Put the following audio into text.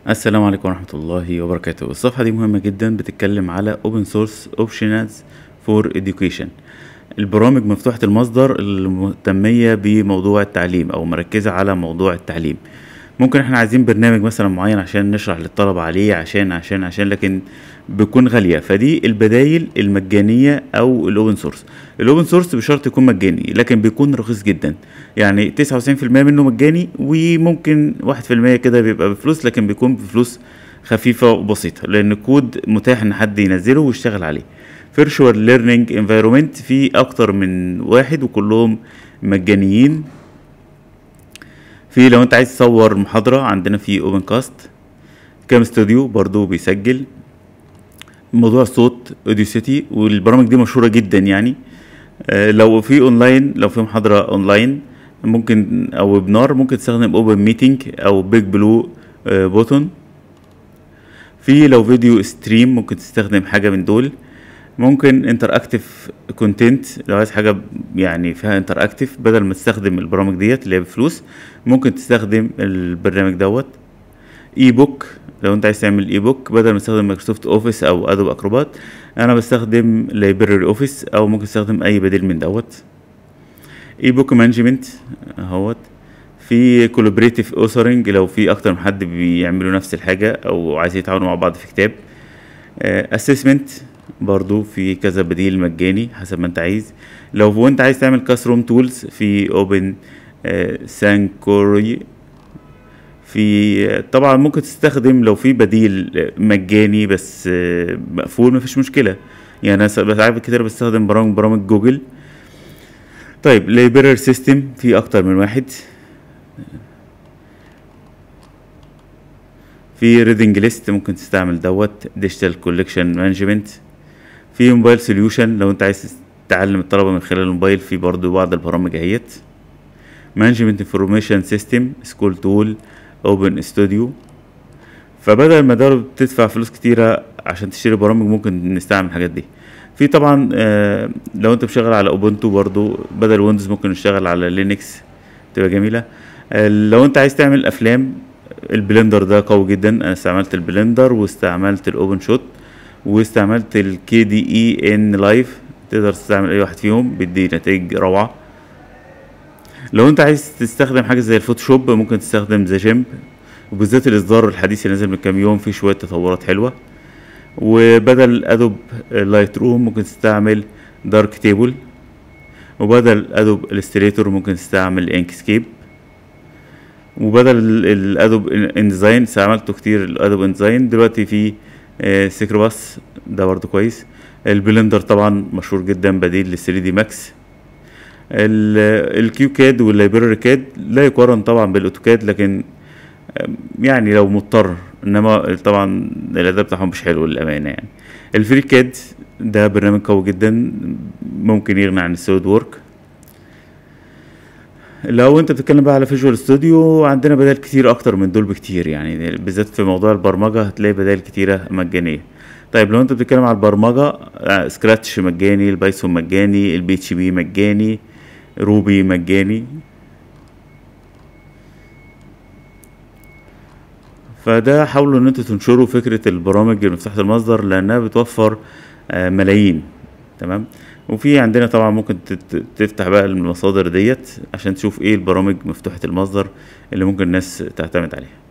السلام عليكم ورحمة الله وبركاته الصفحة دي مهمة جدا بتتكلم على open source options for education البرامج مفتوحة المصدر المهتمية بموضوع التعليم أو مركزة على موضوع التعليم ممكن احنا عايزين برنامج مثلا معين عشان نشرح للطلبة عليه عشان عشان عشان لكن بتكون غالية فدي البدايل المجانية أو الأوبن سورس الأوبن سورس بشرط يكون مجاني لكن بيكون رخيص جدا يعني تسعة وتسعين في المية منه مجاني وممكن واحد في المية كده بيبقى بفلوس لكن بيكون بفلوس خفيفة وبسيطة لأن الكود متاح إن حد ينزله ويشتغل عليه فيرشوال ليرنينج انفايرومنت في أكتر من واحد وكلهم مجانيين في لو انت عايز تصور محاضرة عندنا في اوبن كاست كام استوديو برضو بيسجل موضوع الصوت اوديسيتي والبرامج دي مشهورة جدا يعني آه، لو في اونلاين لو في محاضرة اونلاين ممكن او ويبنار ممكن تستخدم اوبن ميتنج او بيج بلو بوتون في لو فيديو ستريم ممكن تستخدم حاجة من دول ممكن انتر اكتف كونتنت لو عايز حاجه يعني فيها انتر اكتف بدل ما تستخدم البرامج ديت اللي هي بفلوس ممكن تستخدم البرنامج دوت اي بوك لو انت عايز تعمل اي بوك بدل ما تستخدم مايكروسوفت اوفيس او ادوب اكروبات انا بستخدم لايبراري اوفيس او ممكن تستخدم اي بديل من دوت اي بوك مانجمنت اهوت في كولابريتيف اوثرنج لو في اكتر من حد بيعملوا نفس الحاجه او عايزين يتعاونوا مع بعض في كتاب اسسمنت برضو في كذا بديل مجاني حسب ما انت عايز لو انت عايز تعمل كاس روم تولز في اوبن سانكوري في طبعا ممكن تستخدم لو في بديل مجاني بس آه، مقفول مفيش مشكله يعني انا ساعات كتير بستخدم برامج برامج جوجل طيب لايبراري سيستم في اكتر من واحد في ريدنج ليست ممكن تستعمل دوت ديجيتال كولكشن مانجمنت في موبايل سوليوشن لو انت عايز تعلم الطلبه من خلال الموبايل في برضو بعض البرامج اهيت مانجمنت انفورميشن سيستم سكول تول اوبن استوديو فبدل ما ده بتدفع فلوس كتيرة عشان تشتري برامج ممكن نستعمل الحاجات دي في طبعا آه، لو انت بشغل على اوبنتو برضو بدل ويندوز ممكن نشتغل على لينكس تبقى جميلة آه، لو انت عايز تعمل افلام البلندر ده قوي جدا انا استعملت البلندر واستعملت الاوبن شوت واستعملت الكي دي اي ان لايف تقدر تستعمل اي واحد فيهم بيدي نتائج روعة لو انت عايز تستخدم حاجة زي الفوتوشوب ممكن تستخدم ذا جيمب وبالذات الاصدار الحديث اللي نزل من كام يوم فيه شوية تطورات حلوة وبدل ادوب لايت روم ممكن تستعمل دارك تيبل وبدل ادوب الستريتور ممكن تستعمل انكسكيب وبدل الادوب انديزاين استعملته كتير الادوب انديزاين دلوقتي في آه، سيكروباس ده برضو كويس البلندر طبعا مشهور جدا بديل لل 3 دي ماكس الكيو كاد واللايبراري كاد لا يقارن طبعا بالاوتوكاد لكن آم، يعني لو مضطر انما طبعا الاداء بتاعهم مش حلو للامانه يعني الفري كاد ده برنامج قوي جدا ممكن يغني عن السوليد وورك لو انت بتتكلم بقى على فيجوال ستوديو عندنا بدائل كتير اكتر من دول بكتير يعني بالذات في موضوع البرمجه هتلاقي بدائل كتيره مجانيه طيب لو انت بتتكلم على البرمجه آه، سكراتش مجاني البايثون مجاني البي اتش بي مجاني روبي مجاني فده حاولوا ان انتوا تنشروا فكرة البرامج المفتوحة المصدر لانها بتوفر آه، ملايين تمام وفي عندنا طبعا ممكن تت- تفتح بقى المصادر ديت عشان تشوف ايه البرامج مفتوحة المصدر اللي ممكن الناس تعتمد عليها